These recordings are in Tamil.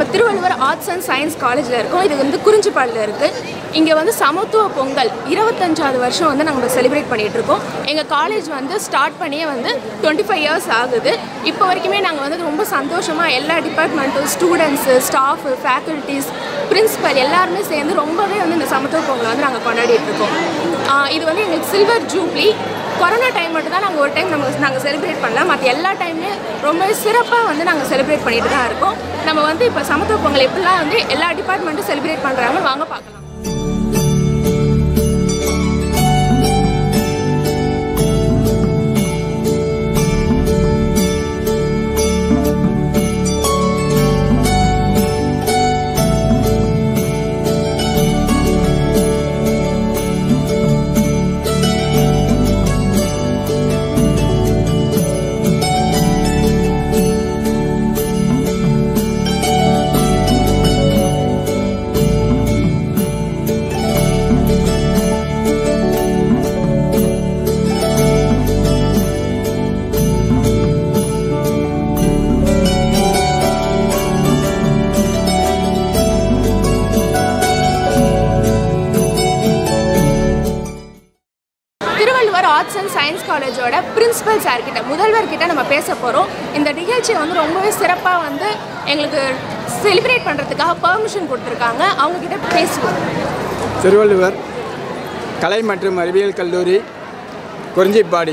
திருவள்ளுவர் ஆர்ட்ஸ் அண்ட் சயின்ஸ் காலேஜில் இருக்கோம் இது வந்து குறிஞ்சிப்பாடில் இருக்குது இங்கே வந்து சமத்துவ பொங்கல் இருபத்தஞ்சாவது வருஷம் வந்து நாங்கள் செலிப்ரேட் பண்ணிகிட்டு இருக்கோம் எங்கள் காலேஜ் வந்து ஸ்டார்ட் பண்ணியே வந்து டுவெண்ட்டி ஃபைவ் இயர்ஸ் ஆகுது இப்போ வரைக்குமே நாங்கள் வந்து ரொம்ப சந்தோஷமாக எல்லா டிபார்ட்மெண்ட்டும் ஸ்டூடெண்ட்ஸு ஸ்டாஃபு ஃபேக்கல்ட்டிஸ் பிரின்சிபல் எல்லாருமே சேர்ந்து ரொம்பவே வந்து இந்த சமத்துவ பொங்கலை வந்து நாங்கள் கொண்டாடிட்டு இருக்கோம் ஆஹ் இது வந்து எங்களுக்கு சில்வர் ஜூப்ளி கொரோனா டைம் மட்டும் தான் நாங்கள் ஒரு டைம் நம்ம நாங்கள் செலிப்ரேட் பண்ணலாம் மற்ற எல்லா டைம்லேயே ரொம்ப சிறப்பாக வந்து நாங்கள் செலிப்ரேட் பண்ணிட்டு தான் இருக்கோம் நம்ம வந்து இப்போ சமத்துவ பொங்கல் எப்படிலாம் வந்து எல்லா டிபார்ட்மெண்ட்டும் செலிப்ரேட் பண்ணுறாங்க வாங்க பார்க்கலாம் திருவள்ளுவர் ஆர்ட்ஸ் அண்ட் சயின்ஸ் காலேஜோட பிரின்சிபல் சார் கிட்ட முதல்வர் கிட்ட நம்ம பேச போகிறோம் இந்த நிகழ்ச்சியை வந்து ரொம்பவே சிறப்பாக வந்து எங்களுக்கு செலிப்ரேட் பண்ணுறதுக்காக பெர்மிஷன் கொடுத்துருக்காங்க அவங்க கிட்ட பேசுவோம் திருவள்ளுவர் கலை மற்றும் அறிவியல் கல்லூரி குறிஞ்சிப்பாடி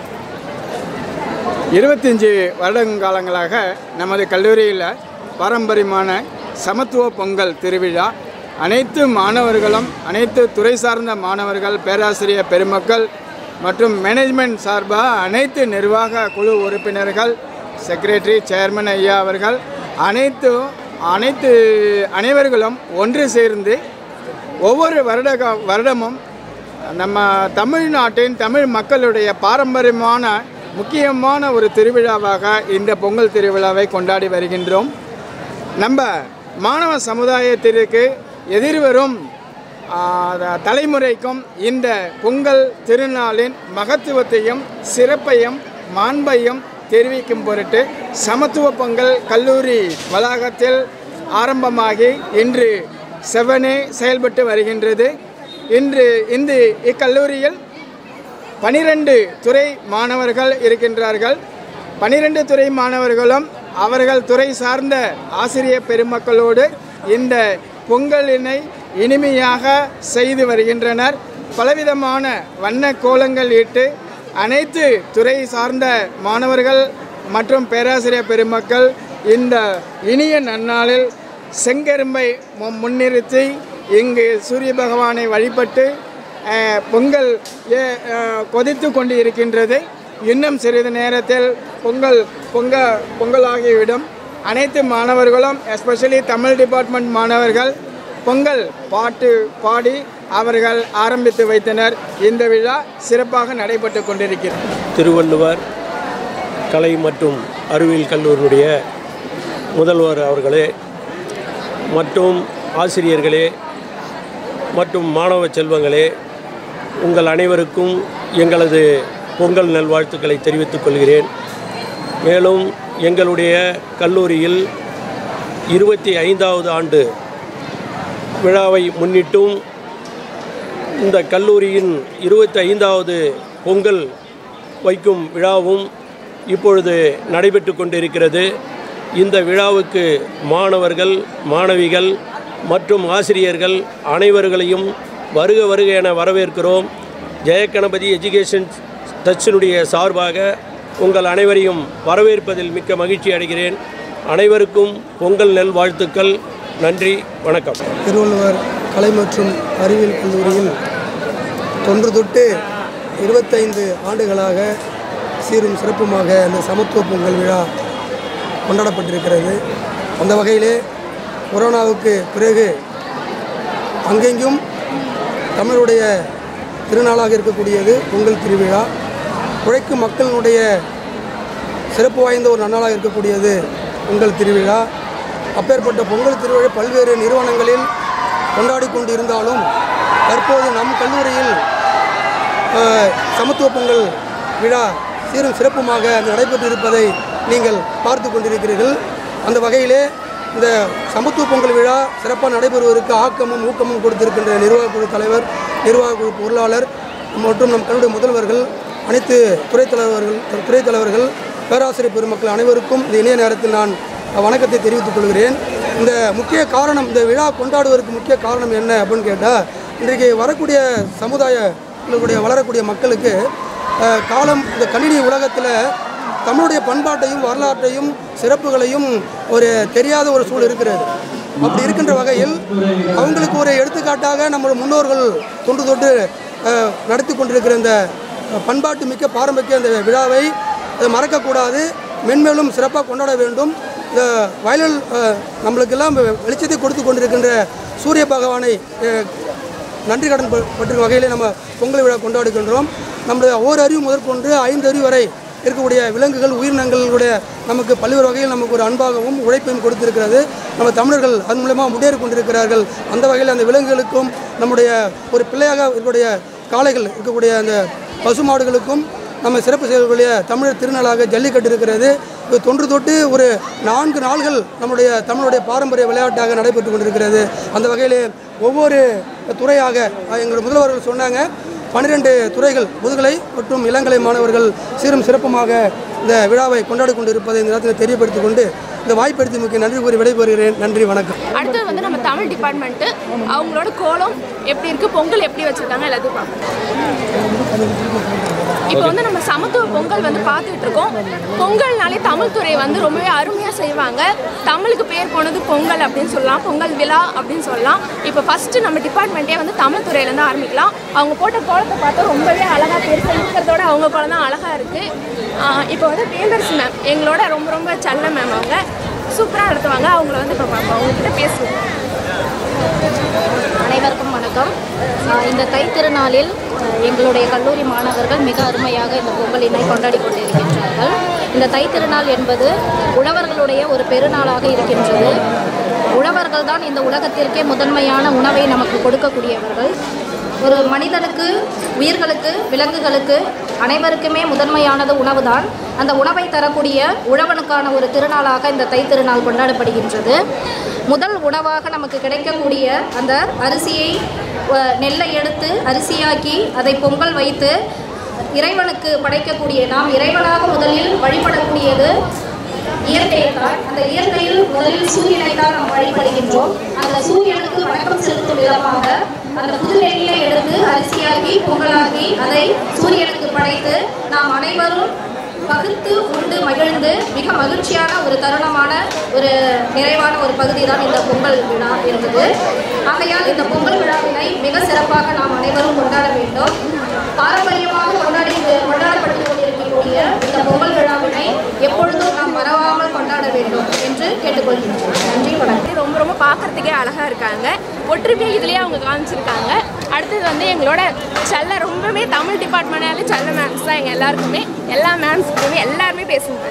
இருபத்தஞ்சி வருடங்காலங்களாக நமது கல்லூரியில் பாரம்பரியமான சமத்துவ பொங்கல் திருவிழா அனைத்து மாணவர்களும் அனைத்து துறை சார்ந்த மாணவர்கள் பேராசிரியர் பெருமக்கள் மற்றும் மேனேஜ்மெண்ட் சார்பாக அனைத்து நிர்வாக குழு உறுப்பினர்கள் செக்ரட்டரி சேர்மன் ஐயா அவர்கள் அனைத்து அனைத்து அனைவர்களும் ஒன்று சேர்ந்து ஒவ்வொரு வருட கா- வருடமும் நம்ம தமிழ்நாட்டின் தமிழ் மக்களுடைய பாரம்பரியமான முக்கியமான ஒரு திருவிழாவாக இந்த பொங்கல் திருவிழாவை கொண்டாடி வருகின்றோம் நம்ம மாணவ சமுதாயத்திற்கு எதிர்வரும் ஆ, த- தலைமுறைக்கும் இந்த பொங்கல் திருநாளின் மகத்துவத்தையும் சிறப்பையும் மாண்பையும் தெரிவிக்கும் பொருட்டு சமத்துவ பொங்கல் கல்லூரி வளாகத்தில் ஆரம்பமாகி இன்று செவனே செயல்பட்டு வருகின்றது இன்று இந்த இக்கல்லூரியில் பனிரெண்டு துறை மாணவர்கள் இருக்கின்றார்கள் பனிரெண்டு துறை மாணவர்களும் அவர்கள் துறை சார்ந்த ஆசிரியர் பெருமக்களோடு இந்த பொங்கலினை இனிமையாக செய்து வருகின்றனர் பலவிதமான வண்ண கோலங்கள் இட்டு அனைத்து துறை சார்ந்த மாணவர்கள் மற்றும் பேராசிரியர் பெருமக்கள் இந்த இனிய நன்னாளில் செங்கரும்பை மு- முன்னிறுத்தி இங்கு சூரிய பகவானை வழிபட்டு அஹ், பொங்கல் ஏ- அஹ், கொதித்து கொண்டு இருக்கின்றது இன்னும் சிறிது நேரத்தில் பொங்கல் பொங்க பொங்கலாகிவிடும் அனைத்து மாணவர்களும் எஸ்பெஷலி தமிழ் டிபார்ட்மெண்ட் மாணவர்கள் பொங்கல் பாட்டு பாடி அவர்கள் ஆரம்பித்து வைத்தனர் இந்த விழா சிறப்பாக நடைபெற்று கொண்டிருக்கிறது திருவள்ளுவர் கலை மற்றும் அறிவியல் கல்லூரியுடைய முதல்வர் அவர்களே மற்றும் ஆசிரியர்களே மற்றும் மாணவ செல்வங்களே உங்கள் அனைவருக்கும் எங்களது பொங்கல் நல்வாழ்த்துக்களை தெரிவித்துக் கொள்கிறேன் மேலும் எங்களுடைய கல்லூரியில் இருபத்தி ஐந்தாவது ஆண்டு விழாவை முன்னிட்டும் இந்த கல்லூரியின் இருபத்தி ஐந்தாவது பொங்கல் வைக்கும் விழாவும் இப்பொழுது நடைபெற்று கொண்டிருக்கிறது இந்த விழாவுக்கு மாணவர்கள் மாணவிகள் மற்றும் ஆசிரியர்கள் அனைவர்களையும் வருக வருக என வரவேற்கிறோம் ஜெயகணபதி எஜுகேஷன் டச்சினுடைய சார்பாக உங்கள் அனைவரையும் வரவேற்பதில் மிக்க மகிழ்ச்சி அடைகிறேன் அனைவருக்கும் பொங்கல் நெல் வாழ்த்துக்கள் நன்றி வணக்கம் திருவள்ளுவர் கலை மற்றும் அறிவியல் கல்லூரியில் தொன்று தொட்டு இருபத்தைந்து ஆண்டுகளாக சீரும் சிறப்புமாக இந்த சமத்துவ பொங்கல் விழா கொண்டாடப்பட்டிருக்கிறது அந்த வகையிலே கொரோனாவுக்கு பிறகு அங்கெங்கும் தமிழுடைய திருநாளாக இருக்கக்கூடியது பொங்கல் திருவிழா உழைக்கும் மக்களினுடைய சிறப்பு வாய்ந்த ஒரு நன்னாளாக இருக்கக்கூடியது பொங்கல் திருவிழா அப்பேற்பட்ட பொங்கல் திருவிழா பல்வேறு நிறுவனங்களில் கொண்டாடி கொண்டு இருந்தாலும் தற்போது நம் கல்லூரியில் அஹ், சமத்துவ பொங்கல் விழா சீரும் சிறப்புமாக நடைபெற்று இருப்பதை நீங்கள் பார்த்து கொண்டிருக்கிறீர்கள் அந்த வகையிலே இந்த சமத்துவ பொங்கல் விழா சிறப்பாக நடைபெறுவதற்கு ஆக்கமும் ஊக்கமும் கொடுத்திருக்கின்ற நிர்வாகக் குழு தலைவர் நிர்வாகக் குழு பொருளாளர் மற்றும் நம் கல்வியுடைய முதல்வர்கள் அனைத்து துறைத் தலைவர்கள் துறைத் தலைவர்கள் பேராசிரியர் பெருமக்கள் அனைவருக்கும் இந்த இணைய நேரத்தில் நான் வணக்கத்தை தெரிவித்துக் கொள்கிறேன் இந்த முக்கிய காரணம் இந்த விழா கொண்டாடுவதற்கு முக்கிய காரணம் என்ன அப்படின்னு கேட்டால் இன்றைக்கு வரக்கூடிய சமுதாயங்களுடைய வளரக்கூடிய மக்களுக்கு அஹ், காலம் இந்த கணினி உலகத்தில் தமிழுடைய பண்பாட்டையும் வரலாற்றையும் சிறப்புகளையும் ஒரு தெரியாத ஒரு சூழல் இருக்கிறது அப்படி இருக்கின்ற வகையில் அவங்களுக்கு ஒரு எடுத்துக்காட்டாக நம்மளோட முன்னோர்கள் தொன்று தொட்டு அஹ், நடத்தி கொண்டிருக்கிற இந்த அஹ், பண்பாட்டு மிக்க பாரம்பரிய இந்த விழாவை அதை மறக்கக்கூடாது மென்மேலும் சிறப்பாக கொண்டாட வேண்டும் இந்த வயலில் அஹ், நம்மளுக்கெல்லாம் வெளிச்சத்தை கொடுத்து கொண்டிருக்கின்ற சூரிய பகவானை அஹ், நன்றி கடன் ப- பட்டிருக்கும் வகையிலே நம்ம பொங்கல் விழா கொண்டாடுகின்றோம் நம்முடைய ஓர் அறிவு முதற்கொண்டு ஐந்து அறிவு வரை இருக்கக்கூடிய விலங்குகள் உயிரினங்களுடைய நமக்கு பல்வேறு வகையில் நமக்கு ஒரு அன்பாகவும் உழைப்பையும் கொடுத்திருக்கிறது நம்ம தமிழர்கள் அதன் மூலமாக முன்னேறி கொண்டிருக்கிறார்கள் அந்த வகையில் அந்த விலங்குகளுக்கும் நம்முடைய ஒரு பிள்ளையாக இருக்கக்கூடிய காளைகள் இருக்கக்கூடிய அந்த பசுமாடுகளுக்கும் நம்ம சிறப்பு செய்யக்கூடிய தமிழர் திருநாளாக ஜல்லிக்கட்டு இருக்கிறது இது தொன்று தொட்டு ஒரு நான்கு நாள்கள் நம்முடைய தமிழுடைய பாரம்பரிய விளையாட்டாக நடைபெற்று கொண்டிருக்கிறது அந்த வகையில் ஒவ்வொரு துறையாக அஹ், எங்களுடைய முதல்வர்கள் சொன்னாங்க பன்னிரெண்டு துறைகள் முதுகலை மற்றும் இளங்கலை மாணவர்கள் சீரும் சிறப்புமாக இந்த விழாவை கொண்டாடி கொண்டிருப்பதை இந்த நேரத்தில் தெரியப்படுத்திக் கொண்டு இந்த வாய்ப்பெடுத்து முக்கிய நன்றி கூறி விடைபெறுகிறேன் நன்றி வணக்கம் அடுத்தது வந்து நம்ம தமிழ் டிபார்ட்மெண்ட்டு அவங்களோட கோலம் எப்படி இருக்குது பொங்கல் எப்படி வச்சுருக்காங்க எல்லாத்தையும் பார்ப்போம் இப்போ வந்து நம்ம சமத்துவ பொங்கல் வந்து பார்த்துட்டு இருக்கோம் பொங்கல்னாலே தமிழ் துறை வந்து ரொம்பவே அருமையாக செய்வாங்க தமிழுக்கு பேர் போனது பொங்கல் அப்படின்னு சொல்லலாம் பொங்கல் விழா அப்படின்னு சொல்லலாம் இப்போ ஃபஸ்ட்டு நம்ம டிபார்ட்மெண்ட்டே வந்து தமிழ் துறையிலேருந்து ஆரம்பிக்கலாம் அவங்க போட்ட கோலத்தை பார்த்தா ரொம்பவே அழகாக பெருசாக இருக்கிறதோட அவங்க கோலம் தான் அழகாக இருக்குது இப்போ வந்து பேந்தரசி மேம் எங்களோட ரொம்ப ரொம்ப செல்ல மேம் அவங்க சூப்பராக நடத்துவாங்க அவங்கள வந்து இப்போ பார்ப்போம் அவங்கக்கிட்ட பேசுவோம் அனைவருக்கும் வணக்கம் ஆஹ் இந்த தைத்திருநாளில் ஆஹ் எங்களுடைய கல்லூரி மாணவர்கள் மிக அருமையாக இந்த பொங்கலினை கொண்டாடி கொண்டிருக்கின்றார்கள் இந்த தைத்திருநாள் என்பது உழவர்களுடைய ஒரு பெருநாளாக இருக்கின்றது உழவர்கள் தான் இந்த உலகத்திற்கே முதன்மையான உணவை நமக்கு கொடுக்கக்கூடியவர்கள் ஒரு மனிதனுக்கு உயிர்களுக்கு விலங்குகளுக்கு அனைவருக்குமே முதன்மையானது உணவுதான் அந்த உணவை தரக்கூடிய உழவனுக்கான ஒரு திருநாளாக இந்த தைத்திருநாள் கொண்டாடப்படுகின்றது முதல் உணவாக நமக்கு கிடைக்கக்கூடிய அந்த அரிசியை அஹ், நெல்லை எடுத்து அரிசியாக்கி அதை பொங்கல் வைத்து இறைவனுக்கு படைக்கக்கூடிய நாம் இறைவனாக முதலில் வழிபடக்கூடியது இயற்கையை தான் அந்த இயற்கையில் முதலில் சூரியனை தான் நாம் வழிபடுகின்றோம் அந்த சூரியனுக்கு வணக்கம் செலுத்தும் விதமாக அந்த புது நெல்லை எடுத்து அரிசியாக்கி பொங்கலாக்கி அதை சூரியனுக்கு படைத்து நாம் அனைவரும் பகுத்து உண்டு மகிழ்ந்து மிக மகிழ்ச்சியான ஒரு தருணமான ஒரு நிறைவான ஒரு பகுதி தான் இந்த பொங்கல் விழா என்பது ஆகையால் இந்த பொங்கல் விழாவினை மிக சிறப்பாக நாம் அனைவரும் கொண்டாட வேண்டும் பாரம்பரியமாக கொண்டாடி கொண்டாடப்பட்டு கொண்டிருக்கக்கூடிய இந்த பொங்கல் விழாவினை எப்பொழுதும் நாம் மறவாமல் கொண்டாட வேண்டும் என்று கேட்டுக்கொள்கின்றோம் நன்றி வணக்கம் ரொம்ப ரொம்ப பார்க்கறதுக்கே அழகாக இருக்காங்க ஒற்றுமையை இதுலேயே அவங்க காமிச்சிருக்காங்க அடுத்தது வந்து எங்களோட செல்ல ரொம்பவே தமிழ் டிபார்ட்மெண்ட்னாலே செல்ல மேம்ஸ் தான் எங்கள் எல்லாருக்குமே எல்லா மேம்ஸ்க்குமே எல்லாருமே பேசுங்க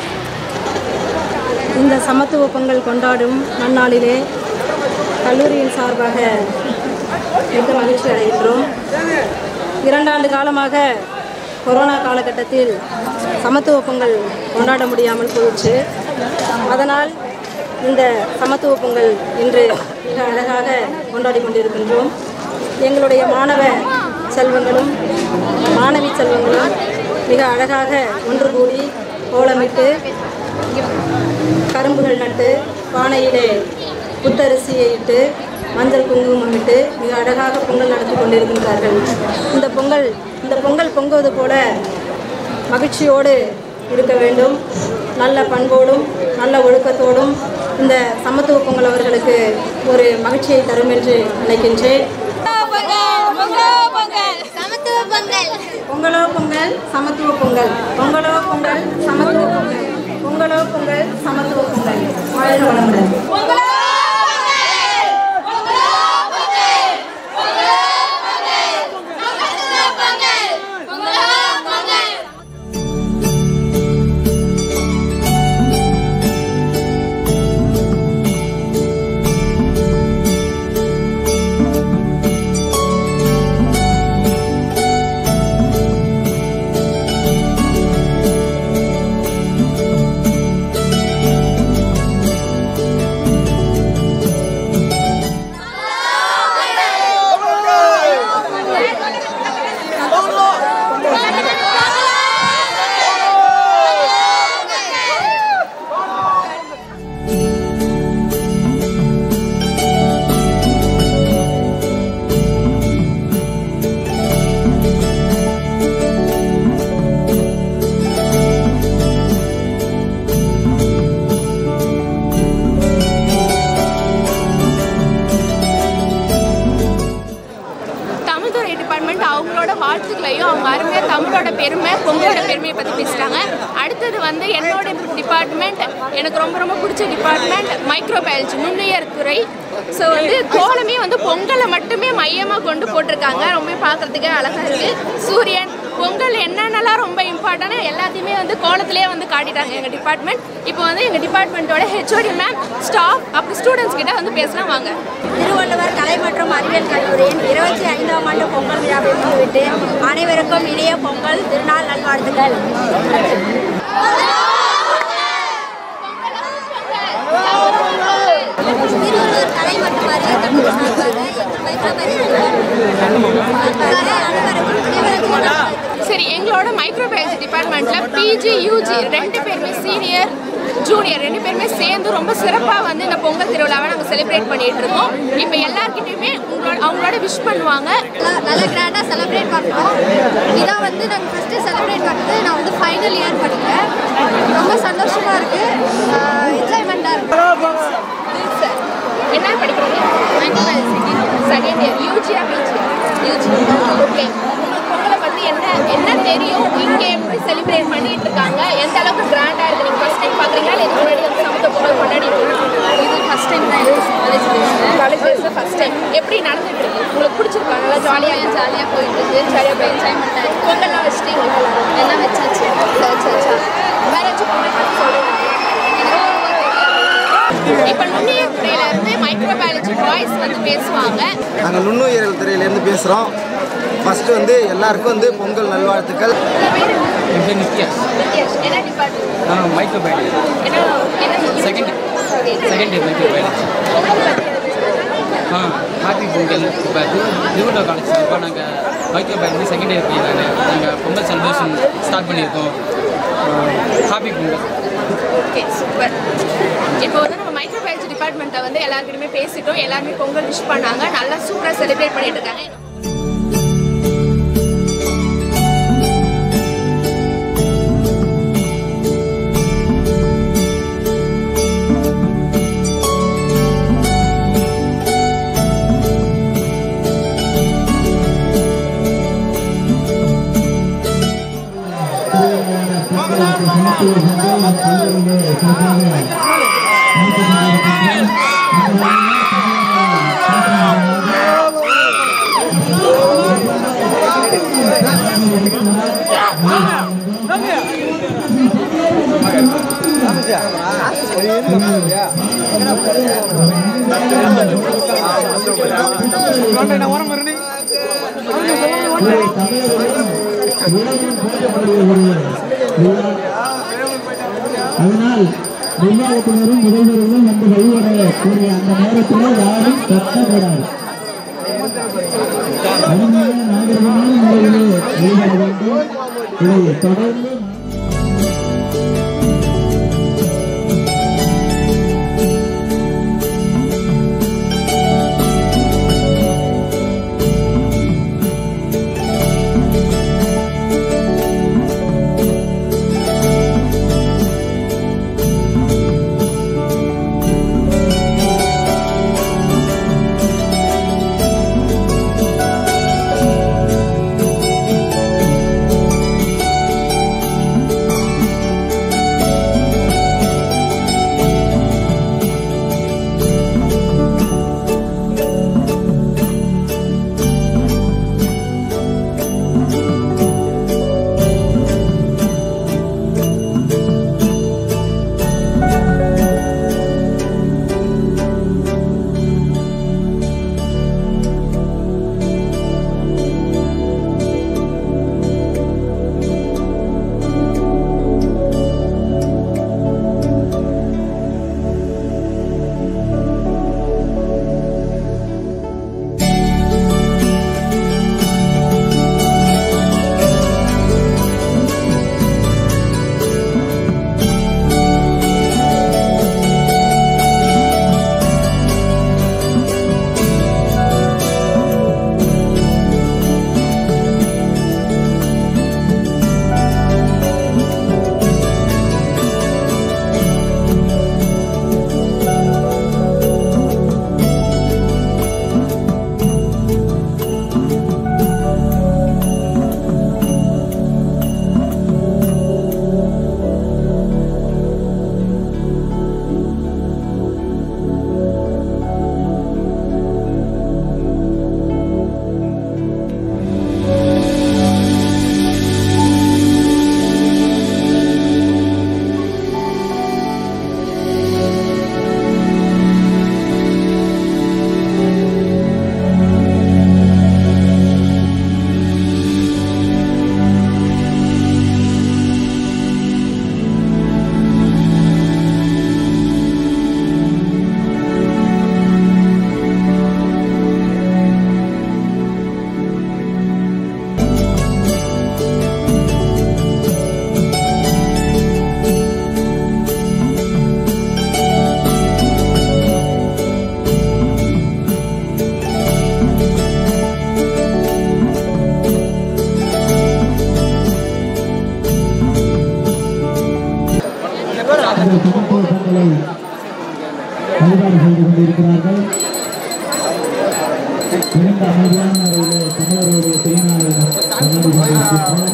இந்த சமத்துவ பொங்கல் கொண்டாடும் நன்னாளிலே கல்லூரியின் சார்பாக மிக மகிழ்ச்சி அடைகின்றோம் இரண்டாண்டு காலமாக கொரோனா காலகட்டத்தில் சமத்துவ பொங்கல் கொண்டாட முடியாமல் போயிடுச்சு அதனால் இந்த சமத்துவ பொங்கல் இன்று மிக அழகாக கொண்டாடி கொண்டிருக்கின்றோம் எங்களுடைய மாணவ செல்வங்களும் மாணவி செல்வங்களும் மிக அழகாக ஒன்று கூடி கோலமிட்டு கரும்புகள் நட்டு பானையிலே புத்தரிசியை இட்டு மஞ்சள் குங்குமம் இட்டு மிக அழகாக பொங்கல் நடத்தி கொண்டிருக்கின்றார்கள் இந்த பொங்கல் இந்த பொங்கல் பொங்குவது போல மகிழ்ச்சியோடு இருக்க வேண்டும் நல்ல பண்போடும் நல்ல ஒழுக்கத்தோடும் இந்த சமத்துவ பொங்கல் அவர்களுக்கு ஒரு மகிழ்ச்சியை தரும் என்று நினைக்கின்றேன் சமத்துவ பொங்கல் பொங்கலோ பொங்கல் சமத்துவ பொங்கல் பொங்கலோ பொங்கல் சமத்துவ பொங்கல் பொங்கலோ பொங்கல் சமத்துவ பொங்கல் வாழ்க வளமுடன் அவங்க அருமையாக தமிழோட பெருமை பொங்கலோட பெருமையை பற்றி பேசிட்டாங்க அடுத்தது வந்து என்னோட டிபார்ட்மெண்ட் எனக்கு ரொம்ப ரொம்ப பிடிச்ச டிபார்ட்மெண்ட் மைக்ரோபயாலஜி நுண்ணுயிர் துறை ஸோ வந்து கோலமே வந்து பொங்கலை மட்டுமே மையமாக கொண்டு போட்டிருக்காங்க ரொம்ப பார்க்கறதுக்கே அழகாக இருக்குது சூரியன் பொங்கல் என்னென்னலாம் ரொம்ப இம்பார்ட்டன்ட் எல்லாத்தையுமே வந்து கோலத்திலே வந்து காட்டிட்டாங்க எங்கள் டிபார்ட்மெண்ட் இப்போ வந்து எங்கள் டிபார்ட்மெண்ட்டோட ஹெச்ஓடி மேம் ஸ்டாஃப் அப்புறம் ஸ்டூடெண்ட்ஸ் கிட்ட வந்து பேசலாம் வாங்க திருவள்ளுவர் கலை மற்றும் அறிவியல் கல்லூரியின் இருபத்தி ஐந்தாம் ஆண்டு பொங்கல் விழாவை முன்னிட்டு அனைவருக்கும் இனிய பொங்கல் திருநாள் நல்வாழ்த்துக்கள் திருவள்ளுவர் கலை மற்றும் அறிவியல் கல்லூரி சரி எங்களோட மைக்ரோபயாலஜி டிபார்ட்மெண்ட்டில் பிஜி யூஜி ரெண்டு பேருமே சீனியர் ஜூனியர் ரெண்டு பேருமே சேர்ந்து ரொம்ப சிறப்பாக வந்து இந்த பொங்கல் திருவிழாவை நாங்கள் செலிப்ரேட் பண்ணிட்டு இருக்கோம் இப்போ எல்லார்கிட்டயுமே உங்களோட அவங்களோட விஷ் பண்ணுவாங்க நல்ல கிராண்டாக செலிப்ரேட் பண்ணுறோம் இதான் வந்து நாங்கள் ஃபஸ்ட்டு செலிப்ரேட் பண்ணது நான் வந்து ஃபைனல் இயர் படிக்கிறேன் ரொம்ப சந்தோஷமாக இருக்குது என்ஜாய்மெண்ட்டாக இருக்குது என்ன படிக்கிறீங்க செகண்ட் இயர் யூஜியா பிஜி யூஜி ஓகே பொங்கலை பற்றி என்ன என்ன தெரியும் இங்கே எப்படி செலிப்ரேட் பண்ணிட்டு இருக்காங்க எந்த அளவுக்கு கிராண்டாக இருக்குது நீங்கள் ஃபஸ்ட் டைம் பார்க்குறீங்களா இல்லை இதுக்கு முன்னாடி வந்து சமூக பொங்கல் கொண்டாடி இது ஃபஸ்ட் டைம் தான் காலேஜ் டேஸில் காலேஜ் டேஸில் ஃபஸ்ட் டைம் எப்படி நடந்துட்டு இருக்கு உங்களுக்கு பிடிச்சிருக்கா நல்லா ஜாலியாக ஜாலியாக போயிட்டு இருக்கு ஜாலியாக போய் என்ஜாய்மெண்ட் ஆயிருக்கு பொங்கல்லாம் வச்சிட்டீங்களா எல்லாம் வச்சாச்சு வச்சாச்சா வேற ஏதாச்சும் பொங்கல் பற்றி சொல்லுங்க இப்போ நுண்ணியர் துறையில இருந்து மைக்ரோபயாலஜி பாய்ஸ் வந்து பேசுவாங்க நாங்கள் நுண்ணுயிரியல் துறையிலேருந்து பேசுகிறோம் ஃபஸ்ட்டு வந்து எல்லாருக்கும் வந்து பொங்கல் நல்வாழ்த்துக்கள் நித்யாஷ் என்ன டிபார்ட்மெண்ட் நான் மைக்ரோ பயாலஜி என்ன என்ன second second year microbiology ஆ ஹாப்பி பொங்கல் இப்போ திருவள்ளூர் காலேஜ் இப்போ நாங்கள் மைக்ரோ பயாலஜி செகண்ட் இயர் போயிருக்காங்க நாங்கள் பொங்கல் செலிப்ரேஷன் ஸ்டார்ட் பண்ணியிருக்கோம் ஹாப்பி பொங்கல் ஓகே சூப்பர் இப்போ வந்து நம்ம மைக்ரோபயாலஜி டிபார்ட்மெண்ட்டை வந்து எல்லாருக்கிட்டுமே பேசிட்டோம் எல்லாருமே பொங்கல் விஷ் பண்ணாங்க நல்லா சூப்பராக செலிப்ரேட் பண்ணிட்டு இருக்காங்க அதனால் நிர்வாகத்தினரும் முதல்வர்களும் வந்து வழிவடைய கூடிய அந்த நேரத்தில் யாரும் கட்டக்கூடாது அருமையான நாகரிகமான முறையிலே வழிபட வேண்டும் இதை தொடர்ந்து Thank அவர்கள் மிகுந்த அமைதியான முறையிலே தமிழர்களுடைய திருநாளை கொண்டாடி கொண்டிருக்கின்றனர்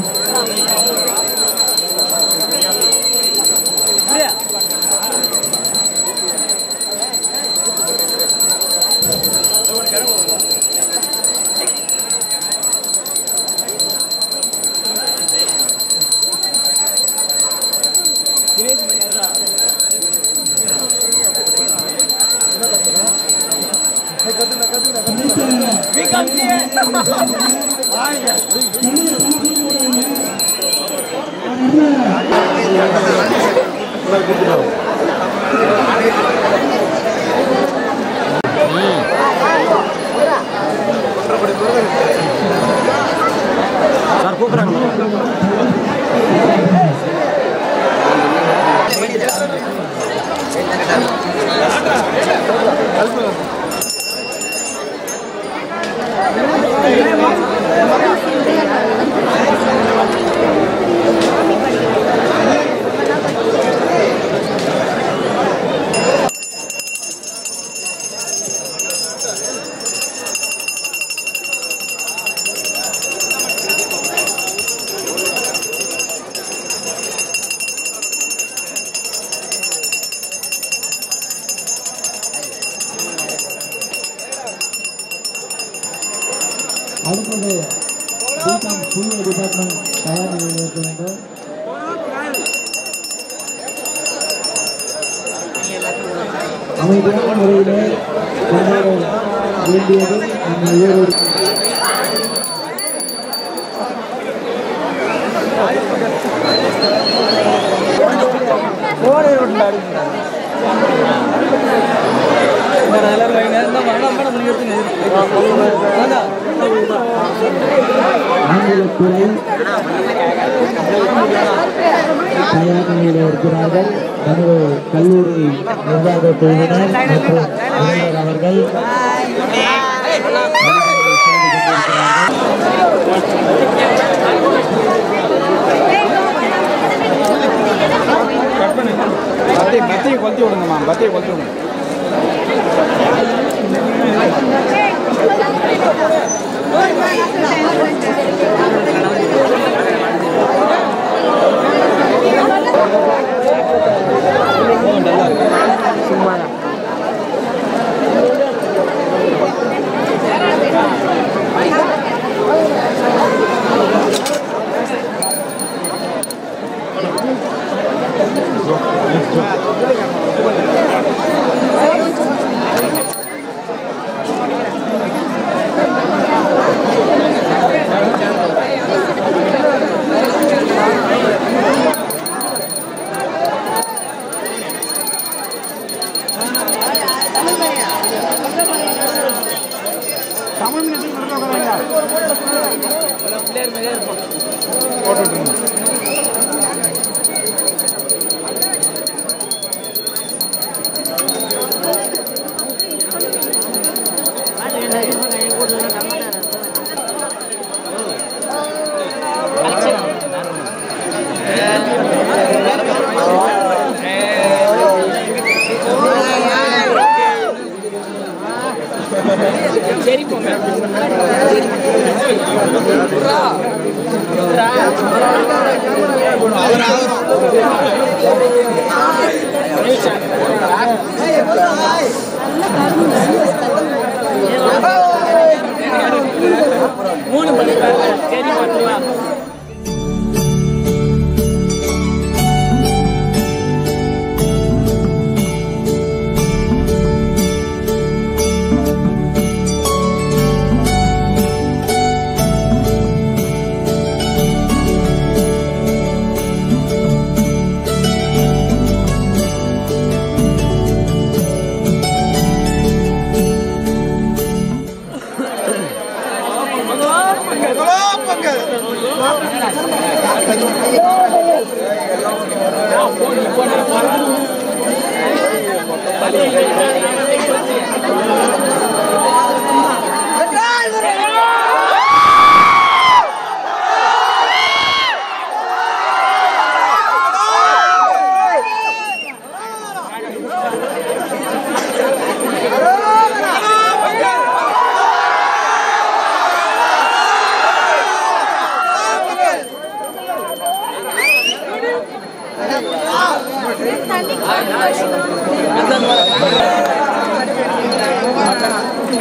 அடுத்தது பிகாம் சிஏ டிபார்ட்மெண்ட் தயார் நிலையில் இருக்க வேண்டும் அமைதியான முறையிலே கொண்டாட வேண்டியது நம்ம ஏழு ஆங்கிலத்துறை தயார் நிலையில் இருக்கிறார்கள் நமது கல்லூரி நிர்வாக குழுவினர் மற்றும் முதல்வர் அவர்கள் பத்தி பத்தியை கொளுத்தி விடுங்கம்மா பத்தியை கொளுத்தி விடுங்க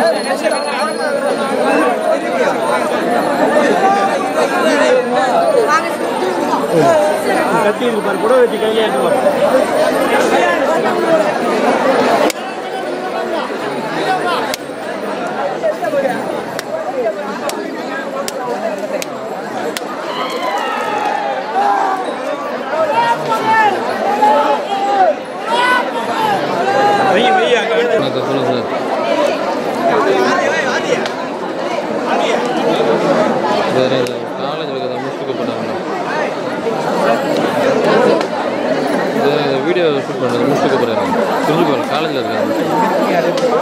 கத்தி இருக்கு பாரு கூட வெட்டி கையில எடுத்து வை வை அங்க வந்து வணக்கம் சொல்லுங்கள் சார் வேறு காலேஜில் இருக்கிறத முடிச்சுட்டு போட்டாங்கண்ணா இது வீடியோ ஷூட் பண்ணுறது முடிச்சுட்டு போகிறாங்க புரிஞ்சு போகிறேன் காலேஜில் இருக்காங்க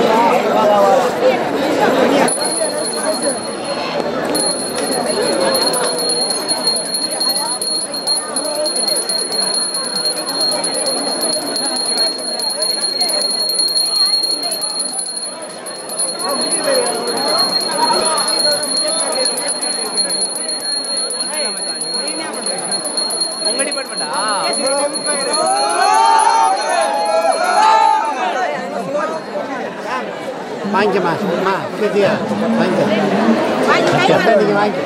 வாங்கிக்கம்மா அம்மா கீர்த்தியா வாங்கிக்க நீங்கள் வாங்கி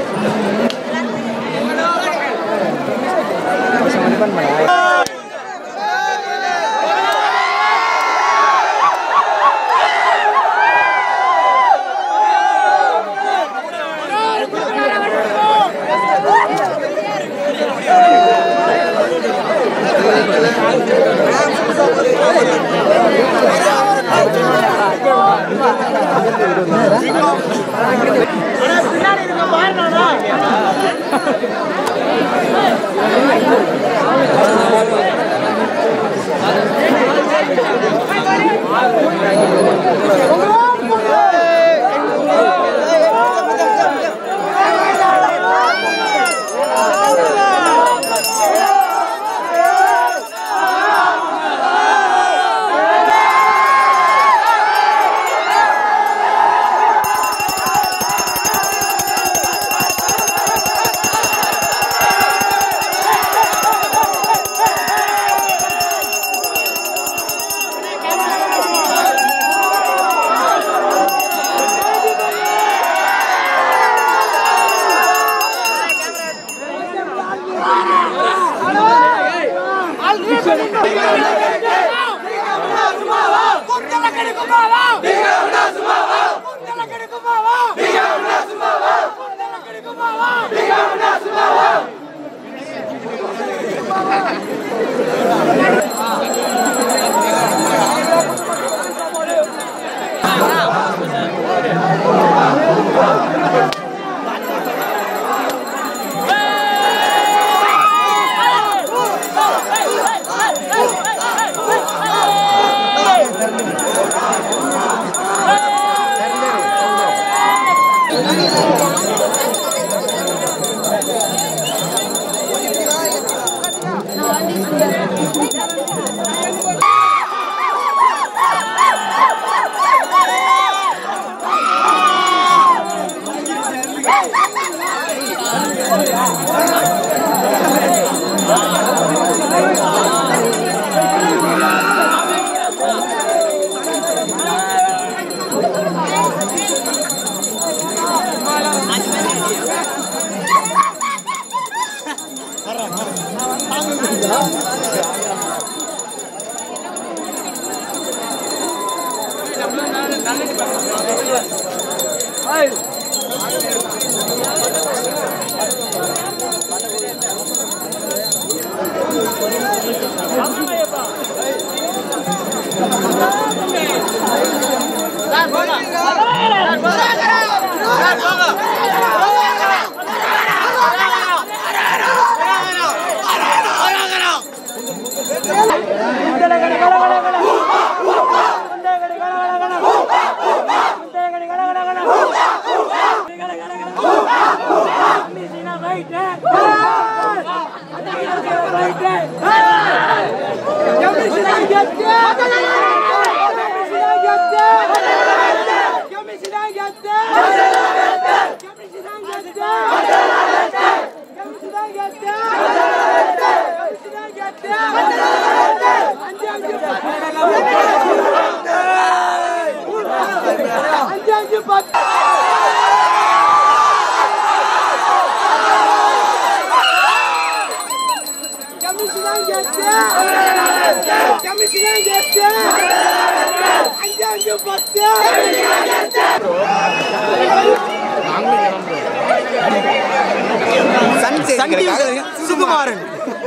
அஞ்சு சன் டிவி சுகுமாரன்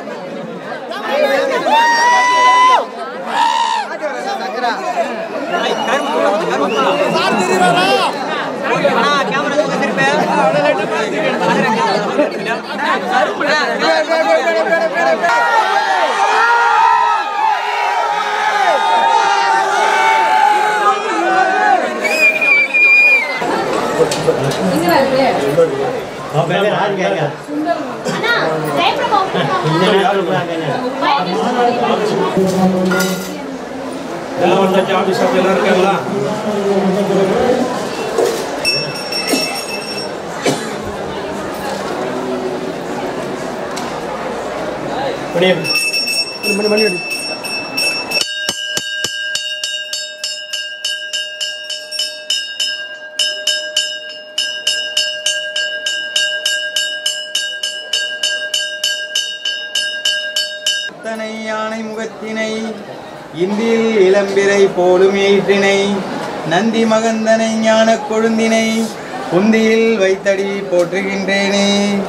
எல்லாம் வந்தாச்சு ஆஃபீஸ் ஸ்டாஃப் எல்லாம் இருக்காங்களா மணி மணி அடி அத்தனை யானை முகத்தினை இந்தியில் இளம்பிறை போலும் ஏற்றினை நந்தி மகந்தனை ஞான கொழுந்தினை குந்தியில் வைத்தடி போற்றுகின்றேனே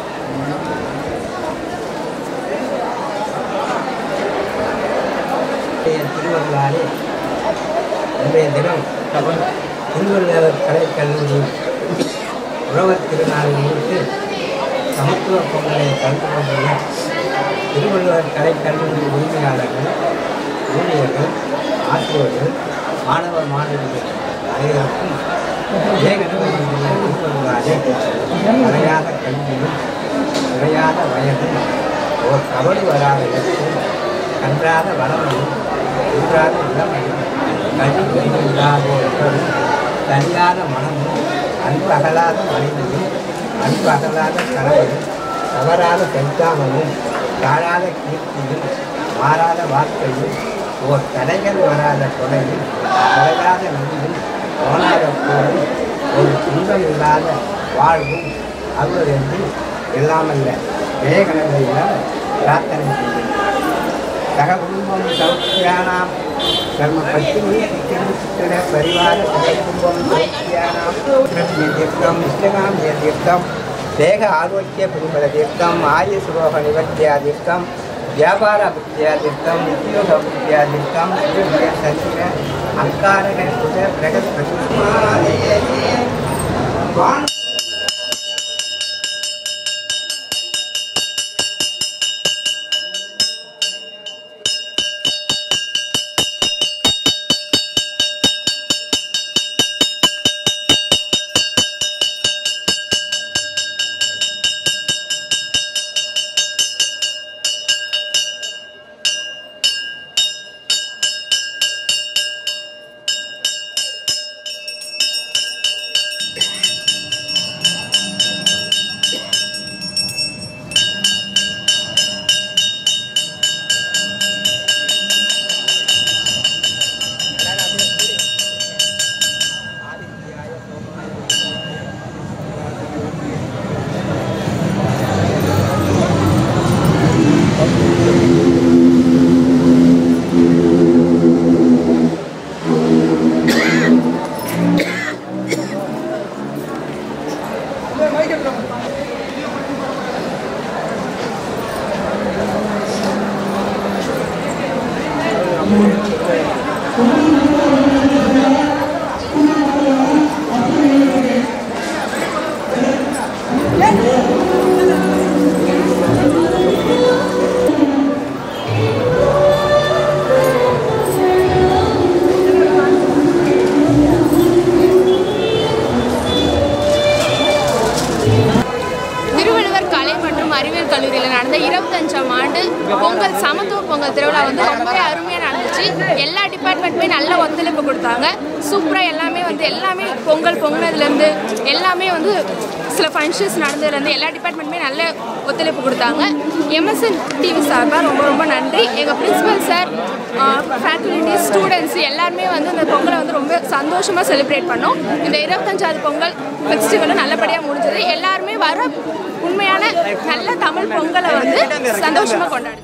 திருவள்ளாலே இன்றைய தினம் திருவள்ளுவர் கலைக்கல்லூரி உழவர் திருநாளை முன்னிட்டு சமத்துவ பொங்கலை கலந்து கொண்டுள்ள திருவள்ளுவர் கலைக்கல்லூரி உரிமையாளர்கள் ஊழியர்கள் ஆசிரியர்கள் மாணவ மாணவிகள் அனைவருக்கும் ஏகனவர்களுடைய திருவள்ளுவராலே குறையாத கல்வியும் குறையாத வயதும் ஓர் கவடு வராத இடத்தில் கன்றாத வளமையும் குன்றாத இளமையும் கல்வி இல்லாதோர்களும் தனியாத மனமும் அன்பு அகலாத மனிதனும் அன்பு அகலாத கணவனும் தவறாத செஞ்சாமலும் தாழாத கீர்த்தியும் மாறாத வாழ்க்கையும் ஓர் தடைகள் வராத கொலையும் தொலைகாத நதியும் தோணாத போரும் ஒரு துன்பம் இல்லாத வாழ்வும் அருள் இல்லாமல்ல விவேகனதையிடம் பிரார்த்தனை செய்யும் சக குடும்பம் சௌக்கியானாம் கர்ம பத்தினி சித்திர பரிவார சக குடும்பம் சௌக்கியானாம் தீர்த்தம் இஷ்டகாம் தீர்த்தம் தேக ஆரோக்கிய பரிமள தீர்த்தம் ஆயு சுரோக நிவர்த்தியா தீர்த்தம் வியாபார அபித்யா தீர்த்தம் உத்தியோக அபித்யா தீர்த்தம் சூரிய சந்திர அங்காரக குத பிரகத் பிரசுஷ்மாதே திருவள்ளுவர் கலை மற்றும் அறிவியல் கல்லூரியில் நடந்த இருபத்தஞ்சாம் ஆண்டு பொங்கல் சமத்துவ பொங்கல் திருவிழா வந்து ரொம்பவே அருமையாக நடந்துச்சு இருந்துச்சு எல்லா டிபார்ட்மெண்ட்டுமே நல்ல ஒத்துழைப்பு கொடுத்தாங்க சூப்பராக எல்லாமே வந்து எல்லாமே பொங்கல் பொங்கினதுலேருந்து எல்லாமே வந்து சில ஃபங்க்ஷன்ஸ் நடந்ததுலேருந்து எல்லா டிபார்ட்மெண்ட்டுமே நல்ல ஒத்துழைப்பு கொடுத்தாங்க எம்எஸ்என் டிவி சார்பாக ரொம்ப ரொம்ப நன்றி எங்கள் பிரின்சிபல் சார் ஃபேக்கல்டி ஸ்டூடெண்ட்ஸ் எல்லாருமே வந்து இந்த பொங்கலை வந்து ரொம்ப சந்தோஷமாக செலிப்ரேட் பண்ணோம் இந்த இருபத்தஞ்சாவது பொங்கல் ஃபெஸ்டிவலும் நல்லபடியாக முடிஞ்சது எல்லாருமே வர உண்மையான நல்ல தமிழ் பொங்கலை வந்து சந்தோஷமாக கொண்டாடுது